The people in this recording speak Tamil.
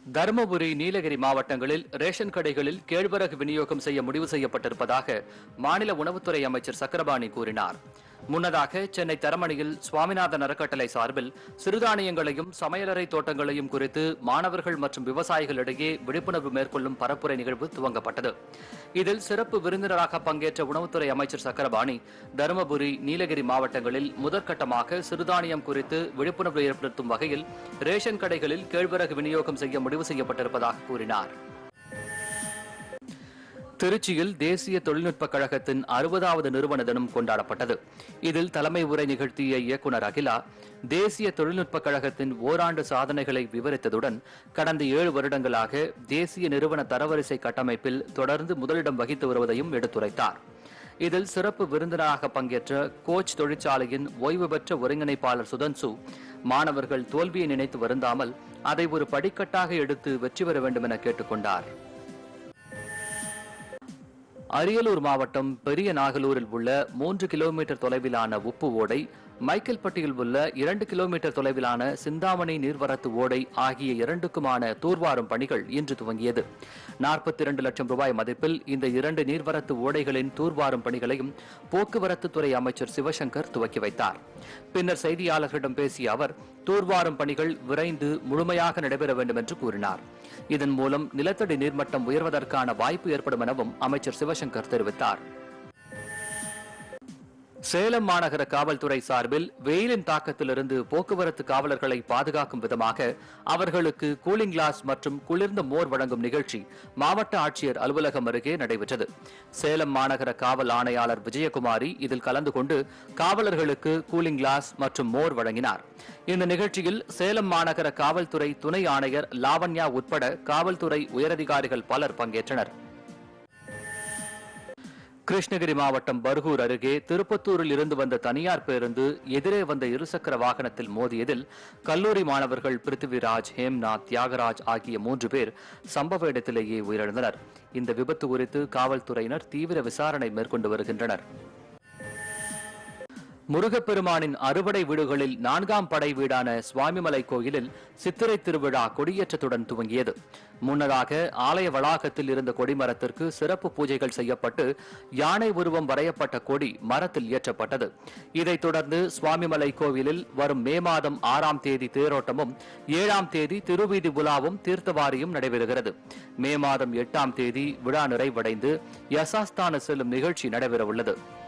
தருமபுரி நீலகிரி மாவட்டங்களில் ரேஷன் கடைகளில் கேழ்வரகு விநியோகம் செய்ய முடிவு செய்யப்பட்டிருப்பதாக மாநில உணவுத்துறை அமைச்சர் சக்கரபாணி கூறினார் முன்னதாக சென்னை தரமணியில் சுவாமிநாதன் அறக்கட்டளை சார்பில் சிறுதானியங்களையும் சமையலறை தோட்டங்களையும் குறித்து மாணவர்கள் மற்றும் விவசாயிகளிடையே விழிப்புணர்வு மேற்கொள்ளும் பரப்புரை நிகழ்வு துவங்கப்பட்டது இதில் சிறப்பு விருந்தினராக பங்கேற்ற உணவுத்துறை அமைச்சர் சக்கரபாணி தருமபுரி நீலகிரி மாவட்டங்களில் முதற்கட்டமாக சிறுதானியம் குறித்து விழிப்புணர்வு ஏற்படுத்தும் வகையில் ரேஷன் கடைகளில் கேழ்வரகு விநியோகம் செய்ய முடிவு செய்யப்பட்டிருப்பதாக கூறினார் திருச்சியில் தேசிய தொழில்நுட்பக் கழகத்தின் அறுபதாவது நிறுவன தினம் கொண்டாடப்பட்டது இதில் தலைமை உரை நிகழ்த்திய இயக்குநர் அகிலா தேசிய தொழில்நுட்பக் கழகத்தின் ஓராண்டு சாதனைகளை விவரித்ததுடன் கடந்த ஏழு வருடங்களாக தேசிய நிறுவன தரவரிசை கட்டமைப்பில் தொடர்ந்து முதலிடம் வகித்து வருவதையும் எடுத்துரைத்தார் இதில் சிறப்பு விருந்தினராக பங்கேற்ற கோச் தொழிற்சாலையின் ஓய்வு பெற்ற ஒருங்கிணைப்பாளர் சுதன்சு மாணவர்கள் தோல்வியை நினைத்து வருந்தாமல் அதை ஒரு படிக்கட்டாக எடுத்து வெற்றி பெற வேண்டும் என கேட்டுக்கொண்டார் அரியலூர் மாவட்டம் பெரிய நாகலூரில் உள்ள மூன்று கிலோமீட்டர் தொலைவிலான உப்பு ஓடை மைக்கேல்பட்டியில் உள்ள இரண்டு கிலோமீட்டர் தொலைவிலான சிந்தாமணி நீர்வரத்து ஓடை ஆகிய இரண்டுக்குமான தூர்வாரும் பணிகள் இன்று துவங்கியது நாற்பத்தி இரண்டு லட்சம் ரூபாய் மதிப்பில் இந்த இரண்டு நீர்வரத்து ஓடைகளின் தூர்வாரும் பணிகளையும் போக்குவரத்து துறை அமைச்சர் சிவசங்கர் துவக்கி வைத்தார் பின்னர் செய்தியாளர்களிடம் பேசிய அவர் தூர்வாரும் பணிகள் விரைந்து முழுமையாக நடைபெற வேண்டும் என்று கூறினார் இதன் மூலம் நிலத்தடி நீர்மட்டம் உயர்வதற்கான வாய்ப்பு ஏற்படும் எனவும் அமைச்சர் சிவசங்கர் தெரிவித்தார் சேலம் மாநகர காவல்துறை சார்பில் வெயிலின் தாக்கத்திலிருந்து போக்குவரத்து காவலர்களை பாதுகாக்கும் விதமாக அவர்களுக்கு கூலிங் கிளாஸ் மற்றும் குளிர்ந்த மோர் வழங்கும் நிகழ்ச்சி மாவட்ட ஆட்சியர் அலுவலகம் அருகே நடைபெற்றது சேலம் மாநகர காவல் ஆணையாளர் விஜயகுமாரி இதில் கலந்து கொண்டு காவலர்களுக்கு கூலிங் கிளாஸ் மற்றும் மோர் வழங்கினார் இந்த நிகழ்ச்சியில் சேலம் மாநகர காவல்துறை துணை ஆணையர் லாவண்யா உட்பட காவல்துறை உயரதிகாரிகள் பலர் பங்கேற்றனர் கிருஷ்ணகிரி மாவட்டம் பர்கூர் அருகே திருப்பத்தூரில் இருந்து வந்த தனியார் பேருந்து எதிரே வந்த இருசக்கர வாகனத்தில் மோதியதில் கல்லூரி மாணவர்கள் பிருத்திவிராஜ் ஹேம்நாத் தியாகராஜ் ஆகிய மூன்று பேர் சம்பவ இடத்திலேயே உயிரிழந்தனர் இந்த விபத்து குறித்து காவல்துறையினர் தீவிர விசாரணை மேற்கொண்டு வருகின்றனர் முருகப்பெருமானின் அறுபடை வீடுகளில் நான்காம் படை வீடான சுவாமிமலை கோயிலில் சித்திரை திருவிழா கொடியேற்றத்துடன் துவங்கியது முன்னதாக ஆலய வளாகத்தில் இருந்த கொடிமரத்திற்கு சிறப்பு பூஜைகள் செய்யப்பட்டு யானை உருவம் வரையப்பட்ட கொடி மரத்தில் ஏற்றப்பட்டது இதைத் தொடர்ந்து சுவாமிமலை கோவிலில் வரும் மே மாதம் ஆறாம் தேதி தேரோட்டமும் ஏழாம் தேதி திருவீதி உலாவும் தீர்த்தவாரியும் நடைபெறுகிறது மே மாதம் எட்டாம் தேதி விழா நிறைவடைந்து யசாஸ்தான செல்லும் நிகழ்ச்சி நடைபெறவுள்ளது